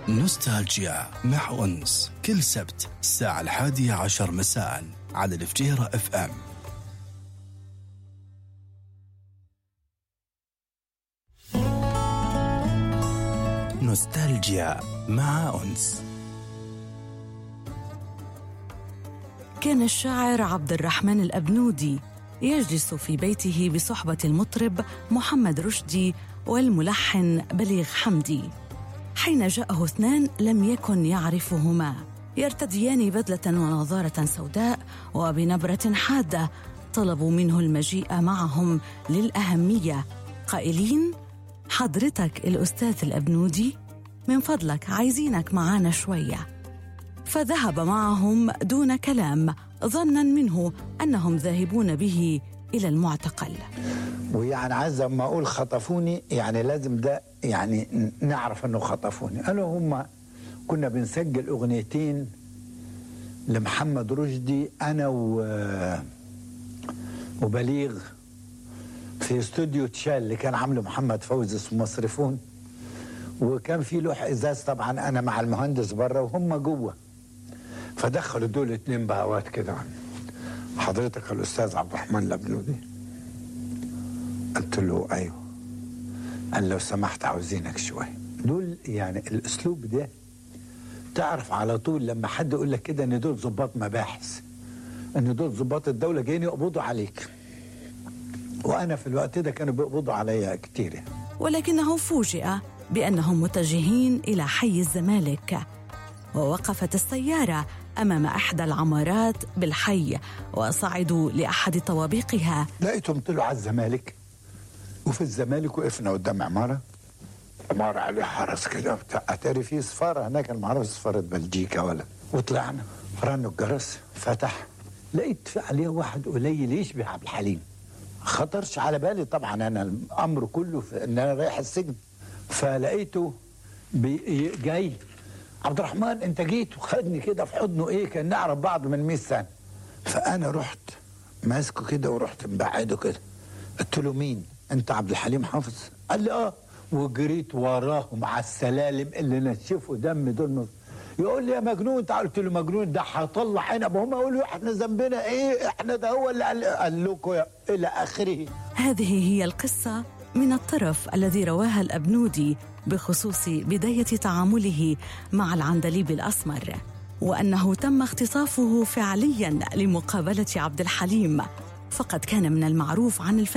نوستالجيا مع أنس كل سبت الساعة الحادية عشر مساء على الفجيرة اف ام نوستالجيا مع أنس كان الشاعر عبد الرحمن الأبنودي يجلس في بيته بصحبة المطرب محمد رشدي والملحن بليغ حمدي حين جاءه اثنان لم يكن يعرفهما يرتديان بدلة ونظارة سوداء وبنبرة حادة طلبوا منه المجيء معهم للأهمية قائلين حضرتك الأستاذ الأبنودي من فضلك عايزينك معانا شوية فذهب معهم دون كلام ظنا منه أنهم ذاهبون به إلى المعتقل ويعني عايز اما اقول خطفوني يعني لازم ده يعني نعرف انه خطفوني قالوا هم كنا بنسجل اغنيتين لمحمد رشدي انا و وبليغ في استوديو تشال اللي كان عامله محمد فوزي اسمه مصرفون وكان في لوح ازاز طبعا انا مع المهندس بره وهم جوه فدخلوا دول اتنين بهوات كده حضرتك الاستاذ عبد الرحمن الابنودي قلت له ايوه قال لو سمحت عاوزينك شويه دول يعني الاسلوب ده تعرف على طول لما حد يقول لك كده ان دول ضباط مباحث ان دول ضباط الدوله جايين يقبضوا عليك وانا في الوقت ده كانوا بيقبضوا عليا كتير يعني. ولكنه فوجئ بأنهم متجهين إلى حي الزمالك ووقفت السيارة أمام إحدى العمارات بالحي وصعدوا لأحد طوابقها لقيتهم طلعوا على الزمالك وفي الزمالك وقفنا قدام عماره عماره عليها حرس كده بتاع اتاري في سفاره هناك انا ما اعرفش سفاره بلجيكا ولا وطلعنا رنوا الجرس فتح لقيت في عليه واحد قليل يشبه عبد الحليم خطرش على بالي طبعا انا الامر كله في ان انا رايح السجن فلقيته بي جاي عبد الرحمن انت جيت وخدني كده في حضنه ايه كان نعرف بعض من 100 سنه فانا رحت ماسكه كده ورحت مبعده كده قلت له مين انت عبد الحليم حافظ قال لي اه وجريت وراهم على السلالم اللي نشفوا دم دول نص. يقول لي يا مجنون تعال قلت له مجنون ده هطلع عنب هم يقولوا احنا ذنبنا ايه احنا ده هو اللي قال, قال لكم يا- الى اخره هذه هي القصة من الطرف الذي رواها الأبنودي بخصوص بداية تعامله مع العندليب الأسمر وأنه تم اختطافه فعليا لمقابلة عبد الحليم فقد كان من المعروف عن الفن